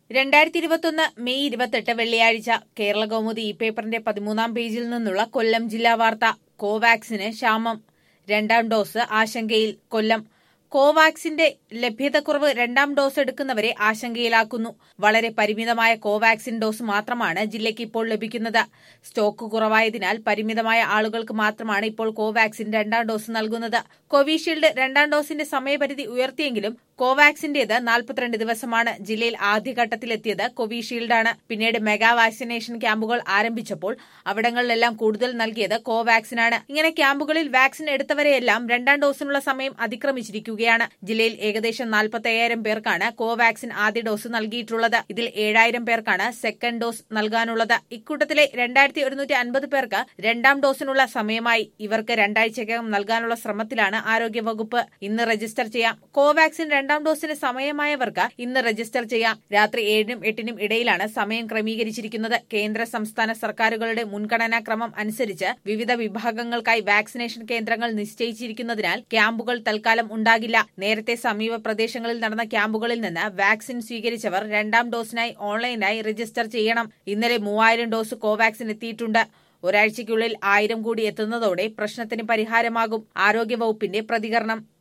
രണ്ടായിരത്തി ഇരുപത്തൊന്ന് മെയ് ഇരുപത്തെട്ട് വെള്ളിയാഴ്ച കേരള കൗമുദി ഈ പേപ്പറിന്റെ പതിമൂന്നാം പേജിൽ നിന്നുള്ള കൊല്ലം ജില്ലാ വാർത്ത കോവാക്സിന് ക്ഷാമം രണ്ടാം ഡോസ് ആശങ്കയിൽ കൊല്ലം കോവാക്സിന്റെ ലഭ്യതക്കുറവ് രണ്ടാം ഡോസ് എടുക്കുന്നവരെ ആശങ്കയിലാക്കുന്നു വളരെ പരിമിതമായ കോവാക്സിൻ ഡോസ് മാത്രമാണ് ജില്ലയ്ക്ക് ഇപ്പോൾ ലഭിക്കുന്നത് സ്റ്റോക്ക് കുറവായതിനാൽ പരിമിതമായ ആളുകൾക്ക് മാത്രമാണ് ഇപ്പോൾ കോവാക്സിൻ രണ്ടാം ഡോസ് നൽകുന്നത് കോവിഷീൽഡ് രണ്ടാം ഡോസിന്റെ സമയപരിധി ഉയർത്തിയെങ്കിലും കോവാക്സിന്റേത് നാൽപ്പത്തിരണ്ട് ദിവസമാണ് ജില്ലയിൽ ആദ്യഘട്ടത്തിലെത്തിയത് കോവിഷീൽഡാണ് പിന്നീട് മെഗാ വാക്സിനേഷൻ ക്യാമ്പുകൾ ആരംഭിച്ചപ്പോൾ അവിടങ്ങളിലെല്ലാം കൂടുതൽ നൽകിയത് കോവാക്സിനാണ് ഇങ്ങനെ ക്യാമ്പുകളിൽ വാക്സിൻ എടുത്തവരെയെല്ലാം രണ്ടാം ഡോസിനുള്ള സമയം അതിക്രമിച്ചിരിക്കുകയാണ് ജില്ലയിൽ ഏകദേശം നാൽപ്പത്തയ്യായിരം പേർക്കാണ് കോവാക്സിൻ ആദ്യ ഡോസ് നൽകിയിട്ടുള്ളത് ഇതിൽ ഏഴായിരം പേർക്കാണ് സെക്കൻഡ് ഡോസ് നൽകാനുള്ളത് ഇക്കൂട്ടത്തിലെ രണ്ടായിരത്തി ഒരുന്നൂറ്റി അൻപത് പേർക്ക് രണ്ടാം ഡോസിനുള്ള സമയമായി ഇവർക്ക് രണ്ടാഴ്ചക്കകം നൽകാനുള്ള ശ്രമത്തിലാണ് ആരോഗ്യവകുപ്പ് ഇന്ന് രജിസ്റ്റർ ചെയ്യാം കോവാക്സിൻ രണ്ടാം ഡോസിന് സമയമായവർക്ക് ഇന്ന് രജിസ്റ്റർ ചെയ്യാം രാത്രി ഏഴിനും എട്ടിനും ഇടയിലാണ് സമയം ക്രമീകരിച്ചിരിക്കുന്നത് കേന്ദ്ര സംസ്ഥാന സർക്കാരുകളുടെ മുൻഗണനാ ക്രമം അനുസരിച്ച് വിവിധ വിഭാഗങ്ങൾക്കായി വാക്സിനേഷൻ കേന്ദ്രങ്ങൾ നിശ്ചയിച്ചിരിക്കുന്നതിനാൽ ക്യാമ്പുകൾ തൽക്കാലം ഉണ്ടാകില്ല നേരത്തെ സമീപ പ്രദേശങ്ങളിൽ നടന്ന ക്യാമ്പുകളിൽ നിന്ന് വാക്സിൻ സ്വീകരിച്ചവർ രണ്ടാം ഡോസിനായി ഓൺലൈനായി രജിസ്റ്റർ ചെയ്യണം ഇന്നലെ മൂവായിരം ഡോസ് കോവാക്സിൻ എത്തിയിട്ടുണ്ട് ഒരാഴ്ചയ്ക്കുള്ളിൽ ആയിരം കൂടി എത്തുന്നതോടെ പ്രശ്നത്തിന് പരിഹാരമാകും ആരോഗ്യവകുപ്പിന്റെ പ്രതികരണം